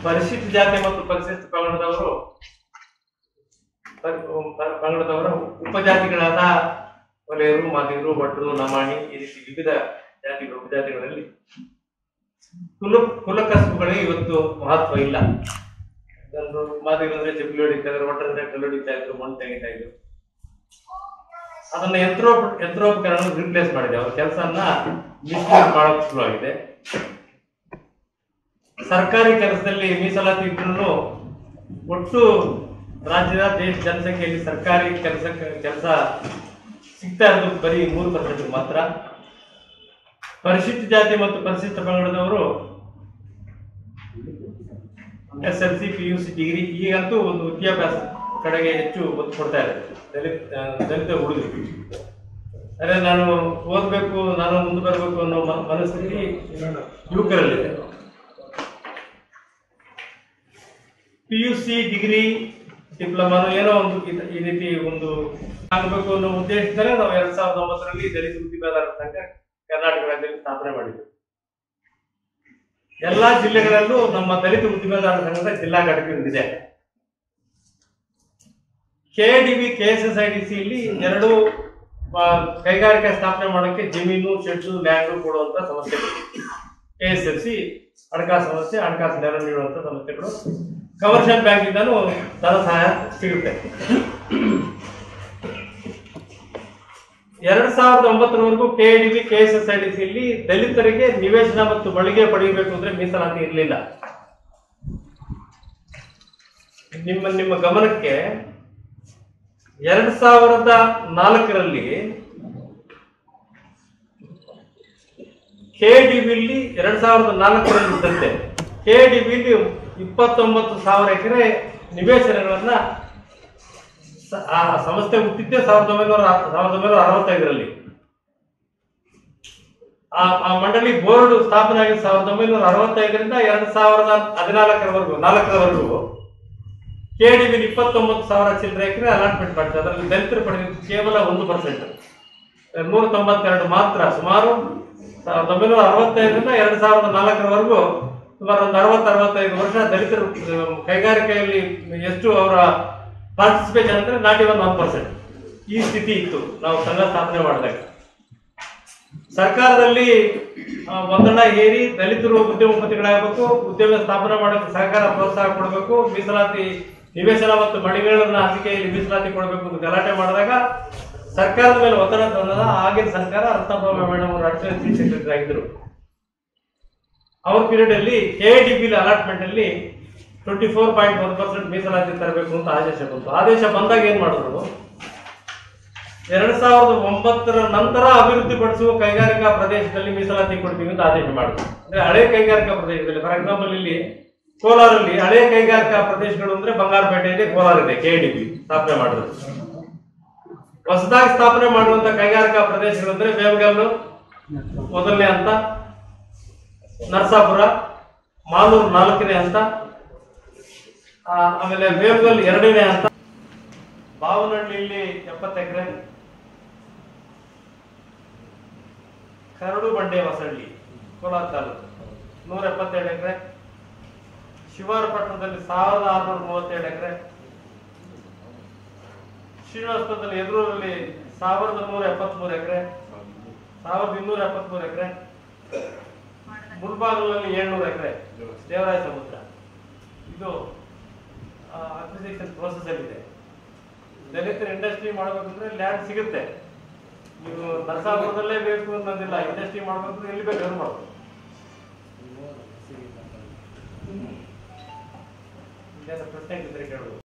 ಪರಿಶಿಷ್ಟ ಜಾತಿ ಮತ್ತು ಪರಿಶಿಷ್ಟ ಪಂಗಡದವರು ಪ- ಪ- ಪಂಗಡದವರ ಉಪಜಾತಿಗಳಾದ ಒಲೆಯರು ಮಾದಿಗರು ಭಟ್ರು ಲಮಾಣಿ ಈ ರೀತಿ ವಿವಿಧ ಜಾತಿಗಳು ಉಪಜಾತಿಗಳಲ್ಲಿ ಕುಲ ಕುಲಕಸುಗಳಿಗೆ ಇವತ್ತು ಮಹತ್ವ ಇಲ್ಲ ಜನರು ಮಾದಿಗರು ಅಂದ್ರೆ ಚಿಪ್ಲಿ ಹೊಡಿತಾ ಇದ್ರು ಭಟ್ರು ಅಂದ್ರೆ ಕಲ್ಲು ಹೊಡಿತಾ ಇದ್ರು ಮಣ್ಣು ತೆಗಿತಾ ಇದ್ರು ಅದನ್ನ ಯಂತ್ರೋಪ ಯಂತ್ರೋಪಕರಣ ರಿಪ್ಲೇಸ್ ಮಾಡಿದೆ ಅವ್ರ ಕೆಲಸನ ಮಿಸ್ಯೂಸ್ ಮಾಡೋಕೆ ಶುರುವಾಗಿದೆ ಸರ್ಕಾರಿ ಕೆಲಸದಲ್ಲಿ ಮೀಸಲಾತಿ ಇದ್ರೂ ಒಟ್ಟು ರಾಜ್ಯದ ದೇಶ ಜನಸಂಖ್ಯೆಯಲ್ಲಿ ಸರ್ಕಾರಿ ಕೆಲಸ ಕೆಲಸ ಸಿಗ್ತಾ ಇರೋದು ಬರೀ ಮೂರು ಪರ್ಸೆಂಟ್ ಮಾತ್ರ ಪರಿಶಿಷ್ಟ ಜಾತಿ ಮತ್ತು ಪರಿಶಿಷ್ಟ ಪಂಗಡದವರು S L C P U C degree ಈಗಂತೂ ಒಂದು ವಿದ್ಯಾಭ್ಯಾಸ ಕಡೆಗೆ ಹೆಚ್ಚು ಒತ್ತು ಕೊಡ್ತಾ ಇದೆ ದಲಿತ ಆ, ದಲಿತ ಹುಡುಗರು ಅದೇ ನಾನು ಓದ್ಬೇಕು ನಾನು ಮುಂದೆ ಬರಬೇಕು ಅನ್ನೋ ಮ- ಮನಸ್ಥಿತಿ ಯುವಕರಲ್ಲಿದೆ ಪಿ ಯು ಸಿ ಡಿಗ್ರಿ ಡಿಪ್ಲೊಮಾನು ಏನೋ ಒಂದು ಈ- ಈ ರೀತಿ ಒಂದು ಆಗಬೇಕು ಅನ್ನೋ ಉದ್ದೇಶದಲ್ಲೇ ನಾವು ಎರಡ್ ಸಾವಿರದ ಒಂಬತ್ತರಲ್ಲಿ ದಲಿತ ಉದ್ದಿಮೆದಾರರ ಸಂಘ ಕರ್ನಾಟಕ ರಾಜ್ಯದಲ್ಲಿ ಸ್ಥಾಪನೆ ಮಾಡಿದ್ವಿ ಎಲ್ಲಾ ಜಿಲ್ಲೆಗಳಲ್ಲೂ ನಮ್ಮ ದಲಿತ ಉದ್ದಿಮೆದಾರರ ಸಂಘದ ಜಿಲ್ಲಾ ಘಟಕ ಇದೆ ಕೆಡಿಬಿ ಕೆಎಸ್ಎಸ್ಐಡಿಸಿ ಇಲ್ಲಿ ಎರಡು ಆ, ಕೈಗಾರಿಕೆ ಸ್ಥಾಪನೆ ಮಾಡೋಕ್ಕೆ ಜಮೀನು ಶೆಡ್ಡು ಲ್ಯಾಂಡು ಕೊಡುವಂತ ಸಮಸ್ಯೆಗಳು ಕೆಎಸ್ಎಫ್ಸಿ ಹಣಕಾಸು ಸಮಸ್ಯೆ ಹಣಕಾಸು ನೆರವು ನೀಡುವಂತ ಸಮಸ್ಯೆಗಳು ಕಮರ್ಷಿಯಲ್ ಬ್ಯಾಂಕ್ ಇಂದನೂ ಧನ ಸಹಾಯ ಸಿಗುತ್ತೆ ಎರಡ್ ಸಾವಿರದ ಒಂಬತ್ತರವರೆಗೂ ಕೆಡಿಬಿ ಕೆಎಸ್ಎಸ್ಐಡಿಸಿ ಇಲ್ಲಿ ದಲಿತರಿಗೆ ನಿವೇಶನ ಮತ್ತು ಮಳಿಗೆ ಪಡೆಯಬೇಕು ಅಂದ್ರೆ ಮೀಸಲಾತಿ ಇರಲಿಲ್ಲ ನಿಮ್ಮ ನಿಮ್ಮ ಗಮನಕ್ಕೆ ಎರಡ್ ಸಾವಿರದ ನಾಲ್ಕರಲ್ಲಿ ಕೆಡಿಬಿಲಿ ಎರಡ್ ಸಾವಿರದ ನಾಲ್ಕರಲ್ಲಿ ಇದ್ದಂತೆ ಕೆಡಿಬಿಲಿ ಇಪ್ಪತ್ತೊಂಬತ್ತು ಸಾವಿರ ಎಕರೆ ನಿವೇಶನಗಳನ್ನ ಸ- ಆ ಸಂಸ್ಥೆ ಹುಟ್ಟಿದ್ದೆ ಸಾವಿರದ ಒಂಬೈನೂರ ಸಾವಿರದ ಒಂಬೈನೂರ ಅರವತ್ತೈದರಲ್ಲಿ ಆ ಆ ಮಂಡಳಿ ಬೋರ್ಡ್ ಸ್ಥಾಪನೆ ಆಗಿ ಸಾವಿರದ ಒಂಬೈನೂರ ಅರವತ್ತೈದರಿಂದ ಎರಡ್ ಸಾವಿರದ ಹದಿನಾಲ್ಕರವರೆಗೂ ನಾಲ್ಕರವರೆಗೂ ಕೆಡಿಬಿ ಇಪ್ಪತ್ತೊಂಬತ್ತು ಸಾವಿರ ಚಿಲ್ಲರೆ ಎಕರೆ ಅಲಾಟ್ಮೆಂಟ್ ಮಾಡಿದೆ ಅದರಲ್ಲಿ ದಲಿತರು ಪಡೆದಿದ್ದು ಕೇವಲ ಒಂದು ಪರ್ಸೆಂಟ್ ನೂರ ತೊಂಬತ್ತೆರಡು ಮಾತ್ರ ಸುಮಾರು ಸಾವಿರದ ಒಂಬೈನೂರ ಅರವತ್ತೈದರಿಂದ ಎರಡ್ ಸಾವಿರದ ನಾಲ್ಕರವರೆಗೂ ಸುಮಾರು ಒಂದು ಅರವತ್ತು ಅರವತ್ತೈದು ವರ್ಷ ದಲಿತರು ಅಹ್, ಕೈಗಾರಿಕೆಯಲ್ಲಿ ಎಷ್ಟು ಅವರ ಪಾರ್ಟಿಸಿಪೇಷನ್ ಅಂದ್ರೆ ನಾಟ್ ಇವನ್ ಒನ್ ಪರ್ಸೆಂಟ್ ಈ ಸ್ಥಿತಿ ಇತ್ತು ನಾವು ಸಂಘ ಸ್ಥಾಪನೆ ಮಾಡಿದಾಗ ಸರ್ಕಾರದಲ್ಲಿ ಆ, ಒತ್ತಡ ಹೇರಿ ದಲಿತರು ಉದ್ಯಮಪತಿಗಳಾಗಬೇಕು ಉದ್ಯಮ ಸ್ಥಾಪನೆ ಮಾಡೋಕೆ ಸಹಕಾರ ಪ್ರೋತ್ಸಾಹ ಕೊಡಬೇಕು ಮೀಸಲಾತಿ ನಿವೇಶನ ಮತ್ತು ಮಳಿಗೆಗಳನ್ನ ಹಂಚಿಕೆಯಲ್ಲಿ ಮೀಸಲಾತಿ ಕೊಡಬೇಕು ಅಂತ ಗಲಾಟೆ ಮಾಡಿದಾಗ ಸರ್ಕಾರದ ಮೇಲೆ ಒತ್ತಡ ತಂದಾಗ ಆಗಿನ ಸರ್ಕಾರ ರತ್ನಪ್ರಭಾ ಮೇಡಮ್ ಅವರು ಅಡಿಷನಲ್ ಚೀಫ್ ಸೆಕ್ರೆಟರಿ ಆಗಿದ್ರು ಅವ್ರ ಪೀರಿಯಡ್ ಅಲ್ಲಿ ಕೆಡಿಬಿ ಅಲಾಟ್ಮೆಂಟ್ ಅಲ್ಲಿ twenty four point one percent ಮೀಸಲಾತಿ ತರಬೇಕು ಅಂತ ಆದೇಶ ಬಂತು ಆದೇಶ ಬಂದಾಗ ಏನ್ ಮಾಡಿದ್ರು ಎರಡ್ ಸಾವಿರದ ಒಂಬತ್ತರ ನಂತರ ಅಭಿವೃದ್ಧಿಪಡಿಸುವ ಕೈಗಾರಿಕಾ ಪ್ರದೇಶದಲ್ಲಿ ಮೀಸಲಾತಿ ಕೊಡ್ತೀವಿ ಅಂತ ಆದೇಶ ಮಾಡಿದ್ರು ಅಂದ್ರೆ ಹಳೆ ಕೈಗಾರಿಕಾ ಪ್ರದೇಶದಲ್ಲಿ ಫಾರ್ ಎಕ್ಸಾಂಪಲ್ ಇಲ್ಲಿ ಕೋಲಾರಲ್ಲಿ ಹಳೆ ಕೈಗಾರಿಕಾ ಪ್ರದೇಶಗಳು ಅಂದ್ರೆ ಬಂಗಾರಪೇಟೆಯಲ್ಲಿ ಕೋಲಾರ ಇದೆ ಕೆಡಿಬಿ ಸ್ಥಾಪನೆ ಮಾಡಿದ್ರು ಹೊಸದಾಗಿ ಸ್ಥಾಪನೆ ಮಾಡುವಂತ ಕೈಗಾರಿಕಾ ಪ್ರದೇಶಗಳು ಅಂದ್ರೆ ಬೇವಗಲ್ಲು ಮೊದಲನೇ ಹಂತ ನರಸಾಪುರ ಮಾಲೂರು ನಾಲ್ಕನೇ ಹಂತ ಆ, ಆಮೇಲೆ ಬೇವಗಲ್ ಎರಡನೇ ಹಂತ ಬಾವನಹಳ್ಳಿಯಲ್ಲಿ ಎಪ್ಪತ್ತು ಎಕರೆ ಕರಡು ಬಂಡೆ ಹೊಸಳ್ಳಿ ಕೋಲಾರ ತಾಲೂಕು ನೂರ ಎಪ್ಪತ್ತೆರಡು ಎಕರೆ ಶಿವಾರಪಟ್ಟಣದಲ್ಲಿ ಸಾವಿರದ ಆರುನೂರ ಮೂವತ್ತೆರಡು ಎಕರೆ ಶ್ರೀನಿವಾಸಪುರದಲ್ಲಿ ಎದುರಲ್ಲಿ ಸಾವಿರದ ನೂರ ಎಪ್ಪತ್ಮೂರು ಎಕರೆ ಸಾವಿರದ ಇನ್ನೂರ ಎಪ್ಪತ್ಮೂರು ಎಕರೆ ಮುಳ್ಬಾಗಿಲಲ್ಲಿ ಏಳ್ನೂರು ಎಕರೆ ದೇವರಾಯ ಸಮುದ್ರ ಇದು ಅಕ್ವಿಸಿಷನ್ ಪ್ರೋಸೆಸ್ ಅಲ್ಲಿ ಇದೆ ದಲಿತರ ಇಂಡಸ್ಟ್ರಿ ಮಾಡ್ಬೇಕಂದ್ರೆ ಲ್ಯಾಂಡ್ ಸಿಗುತ್ತೆ ನೀವು ನರಸಾಪುರದಲ್ಲೇ ಬೇಕು ಅನ್ನೋದಿಲ್ಲ ಇಂಡಸ್ಟ್ರಿ ಮಾಡ್ಬೇಕಂದ್ರೆ ಎಲ್ಲಿ ಬೇಕಾದ್ರೂ ಮಾಡ್ಬೋದು ಇದೇನು ಪ್ರಶ್ನೆ ಇದ್ರೆ ಕೇಳ್ಬೋದು